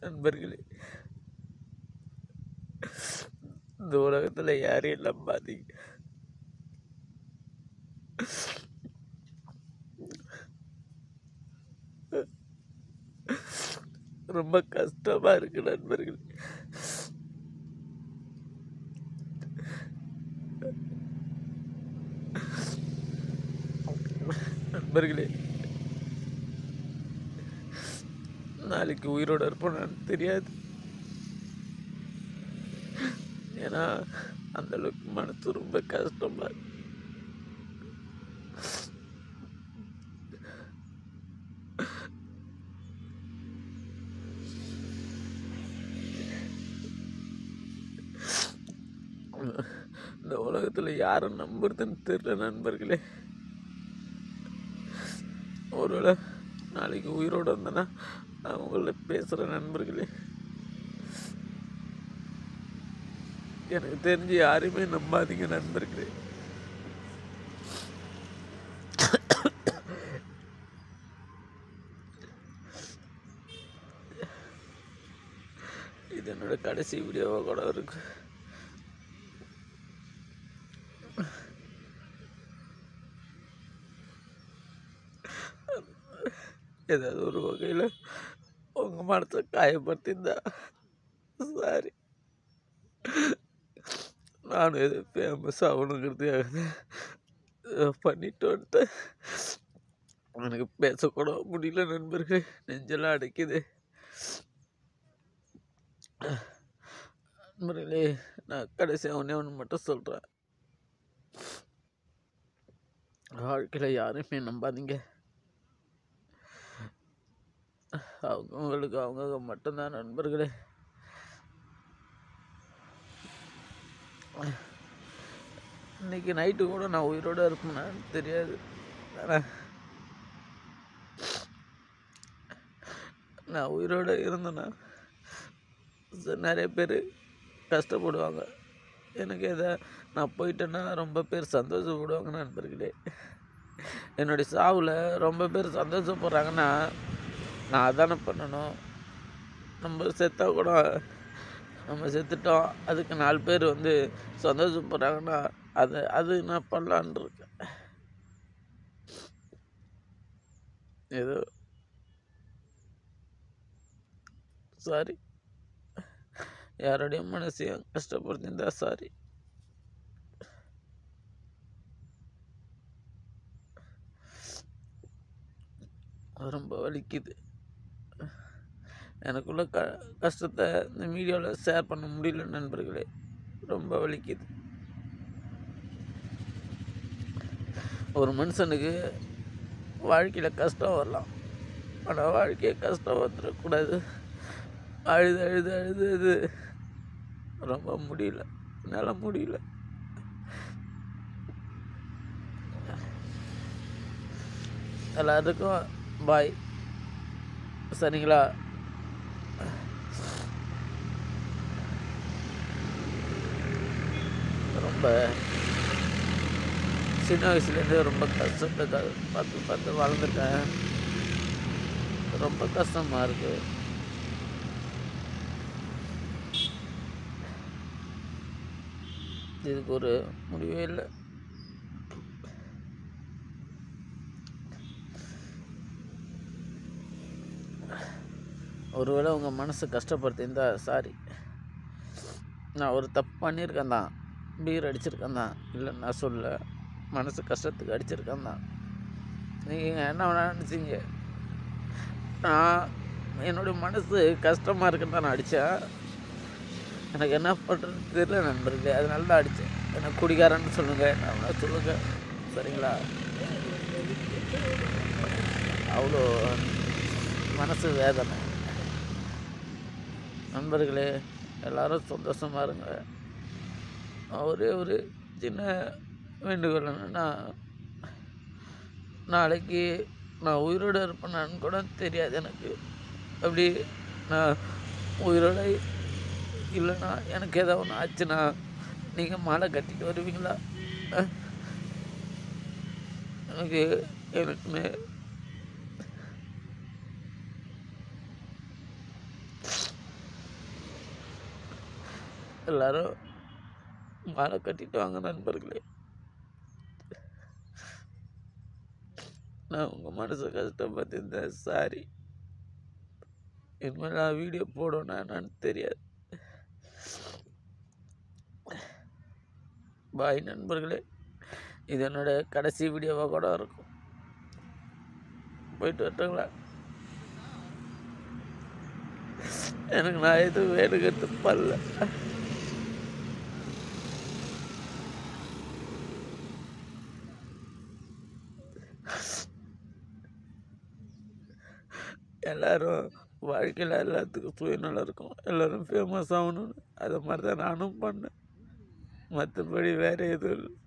நண்பர்களே இந்த உலகத்தில் யாரையும் நம்பாதீங்க ரொம்ப கஷ்டமா இருக்கு நண்பர்களே நண்பர்களே நாளைக்கு உயிரோட இருப்போன்னு தெரியாது ஏன்னா அந்த அளவுக்கு மனசு ரொம்ப கஷ்டமா இருக்கு இந்த உலகத்துல யாரும் நம்புறதுன்னு தெரியல நண்பர்களே ஒருவேளை நாளைக்கு உயிரோட இருந்தேன்னா நான் உங்களை பேசுகிற நண்பர்களே எனக்கு தெரிஞ்சு யாரையுமே நம்பாதீங்க நண்பர்களே இது என்னோட கடைசி வீடியோவாக கூட இருக்கு ஏதாவது ஒரு வகையில் உங்கள் மனசை காயப்படுத்தியிருந்தா சாரி நானும் எது ஃபேமஸ் ஆகணுங்கிறதுக்காக பண்ணிட்டு வந்துட்டேன் எனக்கு பேசக்கூட முடியல நண்பர்களே நெஞ்செல்லாம் அடைக்குது நண்பர்களே நான் கடைசியாக ஒன்றே ஒன்று மட்டும் சொல்கிறேன் வாழ்க்கையில் யாரையுமே நம்பாதீங்க அவங்கவுங்களுக்கு அவங்க மட்டும்தான் நண்பர்களே இன்னைக்கு நைட்டு கூட நான் உயிரோட இருப்பேனான்னு தெரியாது ஆனா, நான் உயிரோட இருந்தேன்னா ச- நிறைய பேர் கஷ்டப்படுவாங்க எனக்கு எதை நான் போயிட்டேன்னா ரொம்ப பேர் சந்தோஷப்படுவாங்க நண்பர்களே என்னுடைய சாவில் ரொம்ப பேர் சந்தோஷப்படுறாங்கன்னா நான் அதானே பண்ணணும் நம்ம செத்தா கூட நம்ம செத்துட்டோம் அதுக்கு நாலு பேர் வந்து சந்தோஷப்படுறாங்கன்னா அது அது நான் பண்ணலான் இருக்கேன் ஏதோ சாரி யாருடைய மனசையும் கஷ்டப்படுத்திருந்தா சாரி ரொம்ப வலிக்குது எனக்குள்ள க கஷ்டத்தை இந்த மீடியாவில் ஷேர் பண்ண முடியல நண்பர்களே ரொம்ப வலிக்குது ஒரு மனுஷனுக்கு வாழ்க்கையில் கஷ்டம் வரலாம் ஆனால் வாழ்க்கையை கஷ்டம் வந்துடக்கூடாது அழுது அழுது அழுது அது ரொம்ப முடியல என்னால் முடியல எல்லாத்துக்கும் பாய் சரிங்களா ரொம்ப சின்ன வயசுலேருந்தே ரொம்ப கஷ்டத்தை க- பார்த்து பார்த்து வளர்ந்துட்டேன் ரொம்ப கஷ்டமாக இருக்கு இதுக்கு ஒரு முடிவே இல்லை ஒருவேளை உங்கள் மனசை கஷ்டப்படுத்தியிருந்தா சாரி நான் ஒரு தப்பு பண்ணியிருக்கேன் தான் பீர் அடிச்சிருக்கேன் தான் இல்லை நான் சொல்ல மனசு கஷ்டத்துக்கு அடிச்சிருக்கேன் தான் நீங்கள் என்ன வேணா நினச்சிங்க நான் என்னுடைய மனசு கஷ்டமாக இருக்குன்னு தான் நான் அடித்தேன் எனக்கு என்ன பண்ணுறது தெரியல நண்பர்களே அதனால தான் அடித்தேன் என்ன குடிகாரன்னு சொல்லுங்கள் என்ன வேணா சொல்லுங்கள் சரிங்களா அவ்வளோ மனசு வேதனை நண்பர்களே எல்லாரும் சந்தோஷமா இருங்க ஒரே ஒரு சின்ன வேண்டுகோள் என்னன்னா நாளைக்கு நான் உயிரோடு இருப்பேனான்னு கூட தெரியாது எனக்கு அப்படி நான் உயிரோட இல்லைன்னா எனக்கு ஏதாவது ஒன்று ஆச்சுன்னா நீங்கள் மாலை கட்டிட்டு வருவீங்களா அஹ்? எனக்கு எனக்குன்னு எல்லாரும் மாலை கட்டிட்டு வாங்க நண்பர்களே நான் உங்கள் மனசை கஷ்டப்பட்டிருந்தேன் சாரி இனிமேல் நான் வீடியோ போடணும் என்னன்னு தெரியாது பாய் நண்பர்களே இது என்னோட கடைசி வீடியோவாக கூட இருக்கும் போயிட்டு வரட்டுங்களா எனக்கு நான் எதுவும் வேணுங்கிறது பண்ணல எல்லாரும் வாழ்க்கையில் எல்லாத்துக்கும் சுயநலம் இருக்கும் எல்லோரும் ஃபேமஸ் ஆகணும்னு அது மாதிரி தான் நானும் பண்ணேன் மற்றபடி வேறு எதுவும் இல்லை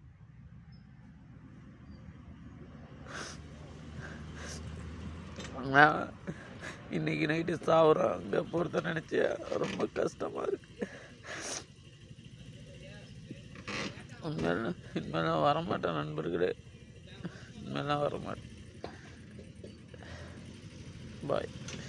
நான் இன்னைக்கு நைட்டு சாவுறோம் அங்கே போகிறத நினச்சி ரொம்ப கஷ்டமாக இருக்கு உண்மையில இனிமேலாம் வரமாட்டேன் நண்பர்களே இனிமேலாம் வரமாட்டேன் பாய்